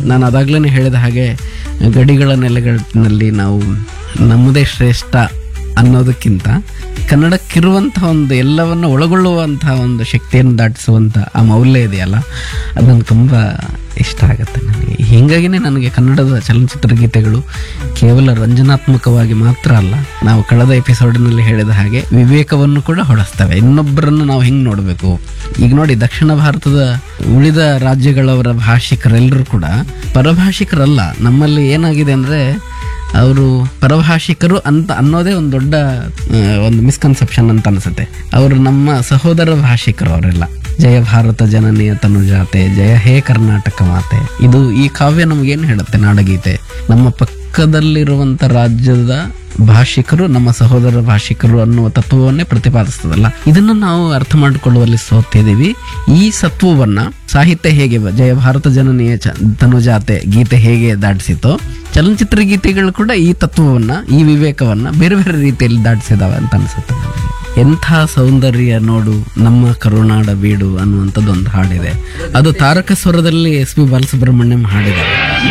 ನಾನು ಅದಾಗ್ಲೇ ಹೇಳಿದ ಹಾಗೆ ಗಡಿಗಳ ನೆಲೆಗಳಲ್ಲಿ ನಾವು ನಮ್ಮದೇ ಶ್ರೇಷ್ಠ ಅನ್ನೋದಕ್ಕಿಂತ ಕನ್ನಡಕ್ಕಿರುವಂತಹ ಒಂದು ಎಲ್ಲವನ್ನು ಒಳಗೊಳ್ಳುವಂತಹ ಒಂದು ಶಕ್ತಿಯನ್ನು ದಾಟಿಸುವಂಥ ಆ ಮೌಲ್ಯ ಇದೆಯಲ್ಲ ಅದು ನಂಗೆ ತುಂಬ ಇಷ್ಟ ಆಗುತ್ತೆ ನನಗೆ ಹೀಗಾಗಿನೇ ನನಗೆ ಕನ್ನಡದ ಚಲನಚಿತ್ರ ಗೀತೆಗಳು ಕೇವಲ ರಂಜನಾತ್ಮಕವಾಗಿ ಮಾತ್ರ ಅಲ್ಲ ನಾವು ಕಳೆದ ಎಪಿಸೋಡಿನಲ್ಲಿ ಹೇಳಿದ ಹಾಗೆ ವಿವೇಕವನ್ನು ಕೂಡ ಹೊಡೆಸ್ತವೆ ಇನ್ನೊಬ್ಬರನ್ನು ನಾವು ಹಿಂಗೆ ನೋಡಬೇಕು ಈಗ ನೋಡಿ ದಕ್ಷಿಣ ಭಾರತದ ಉಳಿದ ರಾಜ್ಯಗಳವರ ಭಾಷಿಕರೆಲ್ಲರೂ ಕೂಡ ಪರಭಾಷಿಕರಲ್ಲ ನಮ್ಮಲ್ಲಿ ಏನಾಗಿದೆ ಅಂದರೆ ಅವರು ಪರಭಾಷಿಕರು ಅಂತ ಅನ್ನೋದೇ ಒಂದು ದೊಡ್ಡ ಆ, ಒಂದು ಮಿಸ್ಕನ್ಸೆಪ್ಷನ್ ಅಂತ ಅನಿಸುತ್ತೆ ಅವರು ನಮ್ಮ ಸಹೋದರ ಭಾಷಿಕರು ಅವರೆಲ್ಲ ಜಯ ಭಾರತ ಜನನೀಯ ತನುಜಾತೆ ಜಯ ಹೇ ಕರ್ನಾಟಕ ಮಾತೆ ಇದು ಈ ಕಾವ್ಯ ನಮಗೇನು ಹೇಳುತ್ತೆ ನಾಡಗೀತೆ ನಮ್ಮ ಪಕ್ಕದಲ್ಲಿರುವಂಥ ರಾಜ್ಯದ ಭಾಷಿಕರು ನಮ್ಮ ಸಹೋದರ ಭಾಷಿಕರು ಅನ್ನುವ ತತ್ವವನ್ನೇ ಪ್ರತಿಪಾದಿಸ್ತದಲ್ಲ ಇದನ್ನು ನಾವು ಅರ್ಥ ಮಾಡಿಕೊಳ್ಳುವಲ್ಲಿ ಸೋತಿದ್ದೀವಿ ಈ ಸತ್ವವನ್ನ ಸಾಹಿತ್ಯ ಹೇಗೆ ಬ- ಜಯ ಭಾರತ ಜನನೀಯ ಚ ತನುಜಾತೆ ಗೀತೆ ಹೇಗೆ ದಾಟಿಸಿತೋ ಚಲನಚಿತ್ರ ಗೀತೆಗಳು ಕೂಡ ಈ ತತ್ವವನ್ನ ಈ ವಿವೇಕವನ್ನ ಬೇರೆ ಬೇರೆ ರೀತಿಯಲ್ಲಿ ದಾಟಿಸಿದಾವೆ ಅಂತ ಅನಿಸುತ್ತೆ ನನಗೆ ಎಂಥ ಸೌಂದರ್ಯ ನೋಡು ನಮ್ಮ ಕರುನಾಡ ಬೀಡು ಅನ್ನುವಂಥದ್ದು ಒಂದು ಹಾಡಿದೆ ಅದು ತಾರಕ ಸ್ವರದಲ್ಲಿ ಎಸ್ ಪಿ ಬಾಲಸುಬ್ರಹ್ಮಣ್ಯಂ ಹಾಡಿದ್ದಾರೆ